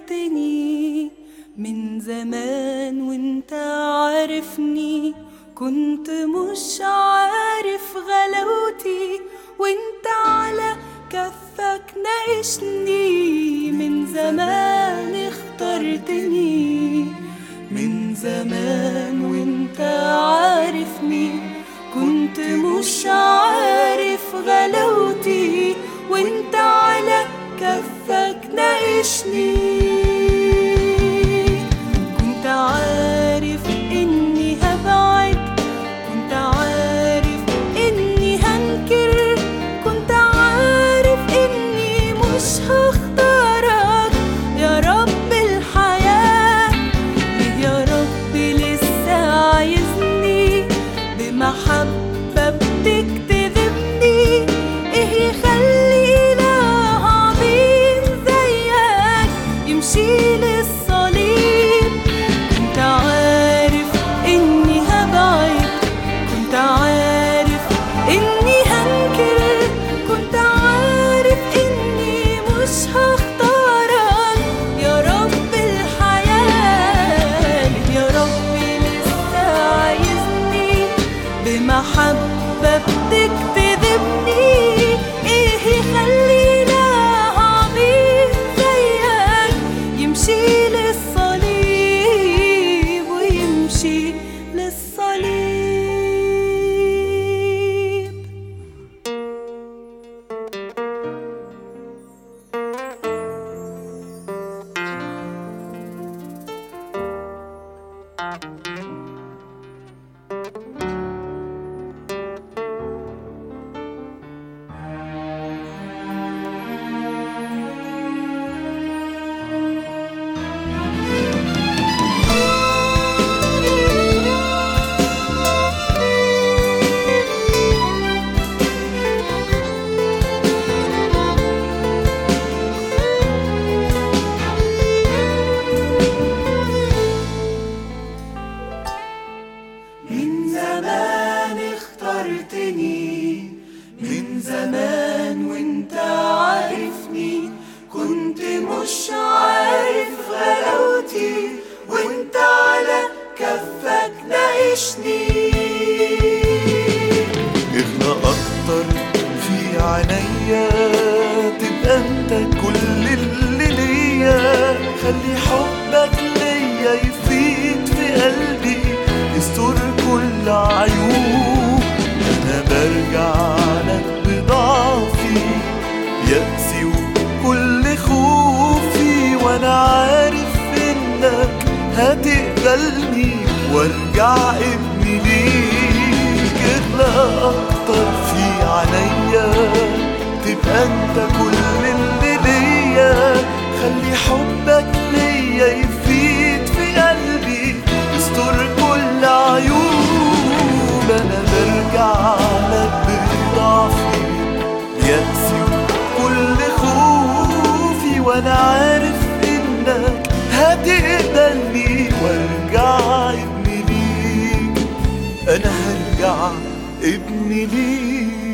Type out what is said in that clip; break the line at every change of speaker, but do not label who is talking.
اخترتني من زمان وانت عارفني كنت مش عارف غلاوتي وانت على كفك ناقشني من زمان اخترتني من زمان وانت عارفني كنت مش عارف غلاوتي وانت على كفك ناقشني كنت عارف اني هبعد كنت عارف اني هنكر كنت عارف اني مش هختارك يا رب الحياة ليه يا رب لسه عايزني بمحبة بتكتذبني ايه يخلي إله عظيم زيك يمشي للصليب كنت عارف اني هبعد كنت عارف اني هنكر كنت عارف اني مش هختارك يا رب الحياة يا رب لسه عايزني بمحبة بتكتذبني ايه يخلي إله عظيم زيك يمشي للصليب ويمشي للصليب من زمان اخترتني من زمان وانت عارفني كنت مش عارف غلاوتي وانت على كفك ناقشني
اغلى اكتر في عينيا تبقى انت كل اللي ليا خلي حبك ليا يفيد في قلبي يستر كل عيوب انا برجع لك بضعفي يأسي وكل خوفي وانا عارف انك هتقبلني وارجع ابني ليك اغلى اكتر في عينيا تبقى انت كل اللي ليا خلي حبك ليا يفيد في قلبي يستر كل عيوب انا برجع لك بضعفي يأسي وكل خوفي وانا عارف انك هتقبلني وارجع ابني ليك انا هرجع ابني ليك